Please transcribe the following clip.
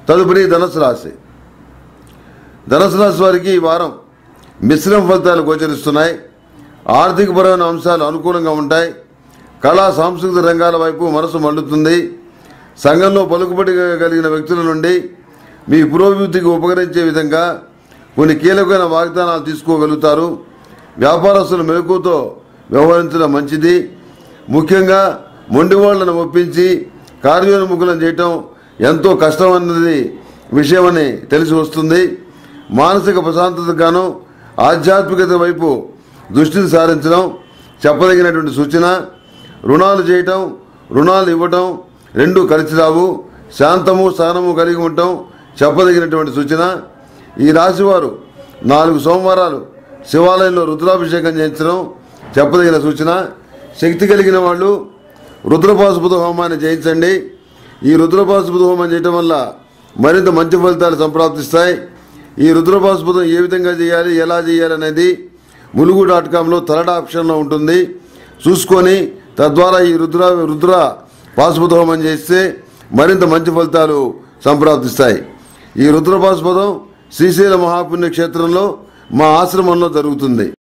తదుపరి ధనుసు రాశి ధనుసు రాశి వారికి ఈ వారం మిశ్రమ ఫలితాలు గోచరిస్తున్నాయి ఆర్థికపరమైన అంశాలు అనుకూలంగా ఉంటాయి కళా సాంస్కృతిక రంగాల వైపు మనసు మళ్ళుతుంది సంఘంలో పలుకుబడి కలిగిన వ్యక్తుల నుండి మీ పురోభివృద్ధికి ఉపకరించే విధంగా కొన్ని కీలకమైన వాగ్దానాలు తీసుకోగలుగుతారు వ్యాపారస్తులు మెలకుతో వ్యవహరించడం మంచిది ముఖ్యంగా మొండి వాళ్ళను ఒప్పించి కార్యోన్ముఖులను చేయటం ఎంతో కష్టమన్నది విషయమని తెలిసి వస్తుంది మానసిక ప్రశాంతతగాను ఆధ్యాత్మికత వైపు దృష్టిని సారించడం చెప్పదగినటువంటి సూచన రుణాలు చేయటం రుణాలు ఇవ్వటం రెండు కలిసి రావు శాంతము సహనము కలిగి ఉండటం చెప్పదగినటువంటి సూచన ఈ రాశివారు నాలుగు సోమవారాలు శివాలయంలో రుద్రాభిషేకం చేయించడం చెప్పదగిన సూచన శక్తి కలిగిన వాళ్ళు రుద్రపాశుపత హోమాన్ని చేయించండి ఈ రుద్రపాశుపత హోమం చేయటం వల్ల మరింత మంచి ఫలితాలు సంప్రాప్తిస్తాయి ఈ రుద్రపాశుపతం ఏ విధంగా చేయాలి ఎలా చేయాలి అనేది ములుగు డాట్ కామ్లో థర్డ్ ఆప్షన్లో ఉంటుంది చూసుకొని తద్వారా ఈ రుద్ర రుద్ర పాశుపత హోమం చేస్తే మరింత మంచి ఫలితాలు సంప్రాప్తిస్తాయి ఈ రుద్ర పాశుపతం శ్రీశైల మహాపుణ్య క్షేత్రంలో మా ఆశ్రమంలో జరుగుతుంది